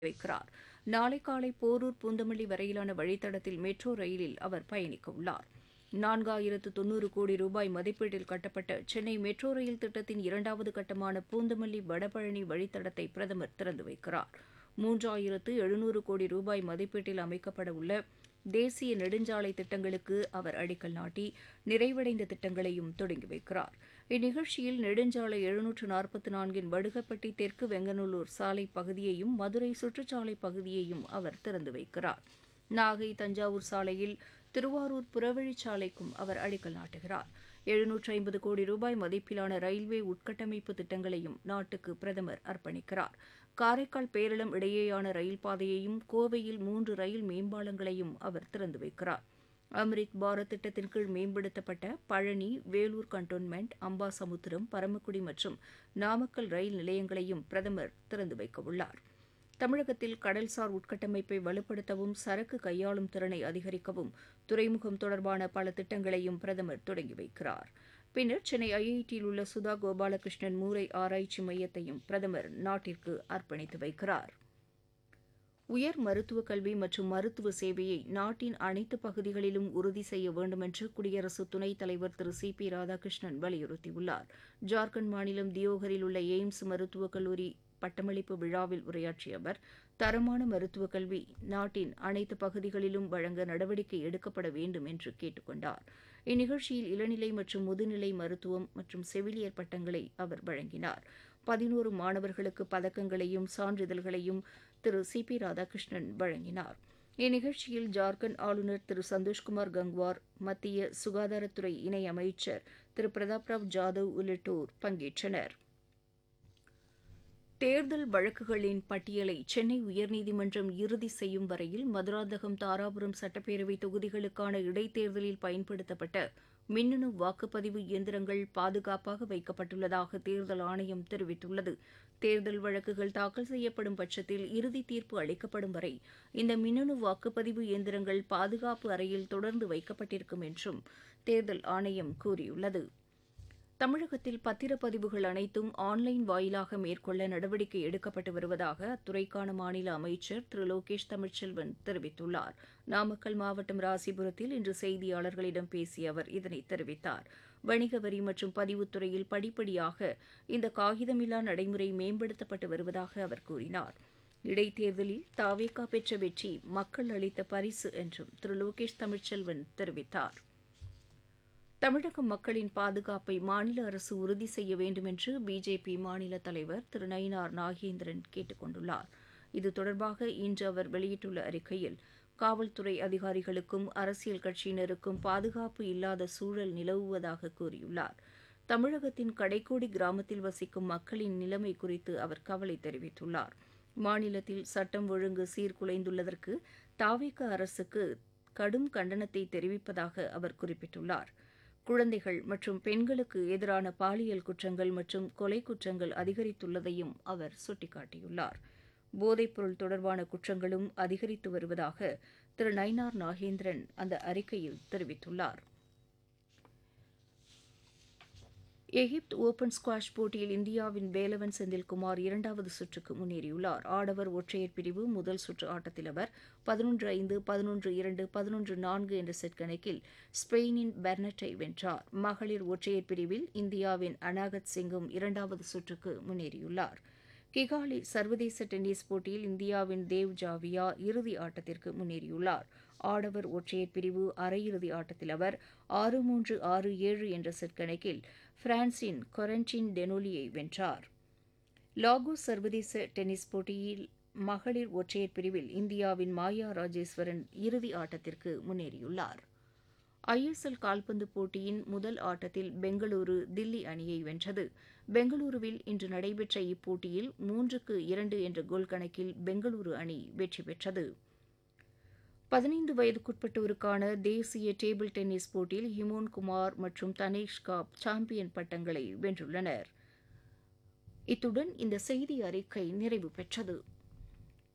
வைக்கிறார் நாளை காலை போரூர் பூந்தமல்லி வரையிலான வழித்தடத்தில் மெட்ரோ ரயிலில் அவர் பயணிக்க உள்ளார் நான்காயிரத்து தொன்னூறு கோடி ரூபாய் மதிப்பீட்டில் கட்டப்பட்ட சென்னை மெட்ரோ ரயில் திட்டத்தின் இரண்டாவது கட்டமான பூந்தமல்லி வடபழனி வழித்தடத்தை பிரதமர் திறந்து வைக்கிறார் மூன்றாயிரத்து எழுநூறு கோடி ரூபாய் மதிப்பீட்டில் அமைக்கப்பட உள்ள தேசிய நெடுஞ்சாலை திட்டங்களுக்கு அவர் அடிக்கல் நாட்டி நிறைவடைந்த திட்டங்களையும் தொடங்கி வைக்கிறார் இந்நிகழ்ச்சியில் நெடுஞ்சாலை எழுநூற்று நாற்பத்தி நான்கின் வடுகப்பட்டி தெற்கு வெங்கநல்லூர் சாலை பகுதியையும் மதுரை சுற்றுச்சாலை பகுதியையும் அவர் திறந்து வைக்கிறார் நாகை தஞ்சாவூர் சாலையில் திருவாரூர் புறவழிச்சாலைக்கும் அவர் அடிக்கல் நாட்டுகிறார் எழுநூற்று ஐம்பது கோடி ரூபாய் மதிப்பிலான ரயில்வே உட்கட்டமைப்பு திட்டங்களையும் நாட்டுக்கு பிரதமர் அர்ப்பணிக்கிறார் காரைக்கால் பேரளம் இடையேயான ரயில் பாதையையும் கோவையில் மூன்று ரயில் மேம்பாலங்களையும் அவர் திறந்து வைக்கிறார் அம்ரித் பாரத் திட்டத்தின் கீழ் மேம்படுத்தப்பட்ட பழனி வேலூர் கண்டோன்மெண்ட் அம்பாசமுத்திரம் பரமக்குடி மற்றும் நாமக்கல் ரயில் நிலையங்களையும் பிரதமர் திறந்து வைக்கவுள்ளார் தமிழகத்தில் கடல்சார் உட்கட்டமைப்பை வலுப்படுத்தவும் சரக்கு கையாளும் திறனை அதிகரிக்கவும் துறைமுகம் தொடர்பான பல திட்டங்களையும் பிரதமர் தொடங்கி வைக்கிறார் பின்னர் சென்னை ஐஐடியில் உள்ள சுதா கோபாலகிருஷ்ணன் மூளை ஆராய்ச்சி மையத்தையும் பிரதமர் நாட்டிற்கு அர்ப்பணித்து வைக்கிறார் உயர் மருத்துவக் கல்வி மற்றும் மருத்துவ சேவையை நாட்டின் அனைத்து பகுதிகளிலும் உறுதி செய்ய வேண்டுமென்று குடியரசு துணைத் தலைவர் திரு சி பி ராதாகிருஷ்ணன் வலியுறுத்தியுள்ளார் ஜார்க்கண்ட் மாநிலம் தியோகரில் உள்ள எய்ம்ஸ் மருத்துவக் கல்லூரி பட்டமளிப்பு விழாவில் உரையாற்றிய அவர் தரமான மருத்துவக் கல்வி நாட்டின் அனைத்து பகுதிகளிலும் வழங்க நடவடிக்கை எடுக்கப்பட வேண்டும் என்று கேட்டுக் கொண்டார் இந்நிகழ்ச்சியில் இளநிலை மற்றும் முதுநிலை மருத்துவம் மற்றும் செவிலியர் பட்டங்களை அவர் வழங்கினார் பதினோரு மாணவர்களுக்கு பதக்கங்களையும் சான்றிதழ்களையும் திரு சி பி ராதாகிருஷ்ணன் வழங்கினார் இந்நிகழ்ச்சியில் ஜார்க்கண்ட் ஆளுநர் திரு சந்தோஷ்குமார் கங்வார் மத்திய சுகாதாரத்துறை இணை அமைச்சர் திரு பிரதாப்ராவ் ஜாதவ் உள்ளிட்டோர் பங்கேற்றனர் தேர்தல் வழக்குகளின் பட்டியலை சென்னை உயர்நீதிமன்றம் இறுதி செய்யும் வரையில் மதுராந்தகம் தாராபுரம் சட்டப்பேரவை தொகுதிகளுக்கான இடைத்தேர்தலில் பயன்படுத்தப்பட்ட மின்னணு வாக்குப்பதிவு இயந்திரங்கள் பாதுகாப்பாக வைக்கப்பட்டுள்ளதாக தேர்தல் ஆணையம் தெரிவித்துள்ளது தேர்தல் வழக்குகள் தாக்கல் செய்யப்படும் பட்சத்தில் இறுதி தீர்ப்பு அளிக்கப்படும் வரை இந்த மின்னணு வாக்குப்பதிவு இயந்திரங்கள் பாதுகாப்பு அறையில் தொடர்ந்து வைக்கப்பட்டிருக்கும் என்றும் தேர்தல் ஆணையம் கூறியுள்ளது தமிழகத்தில் பத்திரப்பதிவுகள் அனைத்தும் ஆன்லைன் வாயிலாக மேற்கொள்ள நடவடிக்கை எடுக்கப்பட்டு வருவதாக அத்துறைக்கான மாநில அமைச்சர் திரு லோகேஷ் தமிழ்ச்செல்வன் தெரிவித்துள்ளார் நாமக்கல் மாவட்டம் ராசிபுரத்தில் இன்று செய்தியாளர்களிடம் பேசிய அவர் இதனை தெரிவித்தார் வணிக வரி மற்றும் பதிவுத்துறையில் படிப்படியாக இந்த காகிதமில்லா நடைமுறை மேம்படுத்தப்பட்டு வருவதாக அவர் கூறினார் இடைத்தேர்தலில் தாவேகா பெற்ற வெற்றி மக்கள் அளித்த பரிசு என்றும் திரு லோகேஷ் தமிழ்ச்செல்வன் தெரிவித்தார் தமிழக மக்களின் பாதுகாப்பை மாநில அரசு உறுதி செய்ய வேண்டும் என்று பிஜேபி மாநில தலைவர் திரு நயினார் நாகேந்திரன் கேட்டுக் கொண்டுள்ளார் இது தொடர்பாக இன்று அவர் வெளியிட்டுள்ள அறிக்கையில் காவல்துறை அதிகாரிகளுக்கும் அரசியல் கட்சியினருக்கும் பாதுகாப்பு இல்லாத சூழல் நிலவுவதாக கூறியுள்ளார் தமிழகத்தின் கடைக்கோடி கிராமத்தில் வசிக்கும் மக்களின் நிலைமை குறித்து அவர் கவலை தெரிவித்துள்ளார் மாநிலத்தில் சட்டம் ஒழுங்கு சீர்குலைந்துள்ளதற்கு தாவேக அரசுக்கு கடும் கண்டனத்தை தெரிவிப்பதாக அவர் குறிப்பிட்டுள்ளார் குழந்தைகள் மற்றும் பெண்களுக்கு எதிரான பாலியல் குற்றங்கள் மற்றும் கொலை குற்றங்கள் அதிகரித்துள்ளதையும் அவர் சுட்டிக்காட்டியுள்ளார் போதைப்பொருள் தொடர்பான குற்றங்களும் அதிகரித்து வருவதாக திரு நயினார் நாகேந்திரன் அந்த அறிக்கையில் தெரிவித்துள்ளார் எகிப்து ஓபன் ஸ்குவாஷ் போட்டியில் இந்தியாவின் வேலவன் செந்தில்குமார் இரண்டாவது சுற்றுக்கு முன்னேறியுள்ளார் ஆடவர் ஒற்றையர் பிரிவு முதல் சுற்று ஆட்டத்தில் அவர் பதினொன்று ஐந்து பதினொன்று இரண்டு பதினொன்று நான்கு என்ற செட் கணக்கில் ஸ்பெயினின் பெர்னட்டை வென்றார் மகளிர் ஒற்றையர் பிரிவில் இந்தியாவின் அனாகத் சிங்கும் இரண்டாவது சுற்றுக்கு முன்னேறியுள்ளார் கிகாலி சர்வதேச டென்னிஸ் போட்டியில் இந்தியாவின் தேவ் ஜாவியா இறுதி ஆட்டத்திற்கு முன்னேறியுள்ளார் ஆடவர் ஒற்றையர் பிரிவு அரையிறுதி ஆட்டத்தில் அவர் ஆறு மூன்று ஆறு ஏழு என்ற செட் கணக்கில் பிரான்சின் கொரண்டின் டெனோலியை வென்றார் லாகோஸ் சர்வதேச டென்னிஸ் போட்டியில் மகளிர் ஒற்றையர் பிரிவில் இந்தியாவின் மாயா ராஜேஸ்வரன் இறுதி ஆட்டத்திற்கு முன்னேறியுள்ளார் ஐஎஸ்எல் கால்பந்து போட்டியின் முதல் ஆட்டத்தில் பெங்களூரு தில்லி அணியை வென்றது பெங்களூருவில் இன்று நடைபெற்ற இப்போட்டியில் மூன்றுக்கு இரண்டு என்ற கோல் கணக்கில் பெங்களூரு அணி வெற்றி பெற்றது பதினைந்து வயதுக்குட்பட்டோருக்கான தேசிய டேபிள் டென்னிஸ் போட்டியில் ஹிமோன் குமார் மற்றும் தனேஷ்கா சாம்பியன் பட்டங்களை வென்றுள்ளனர் இத்துடன் இந்த செய்தி அறிக்கை நிறைவு பெற்றது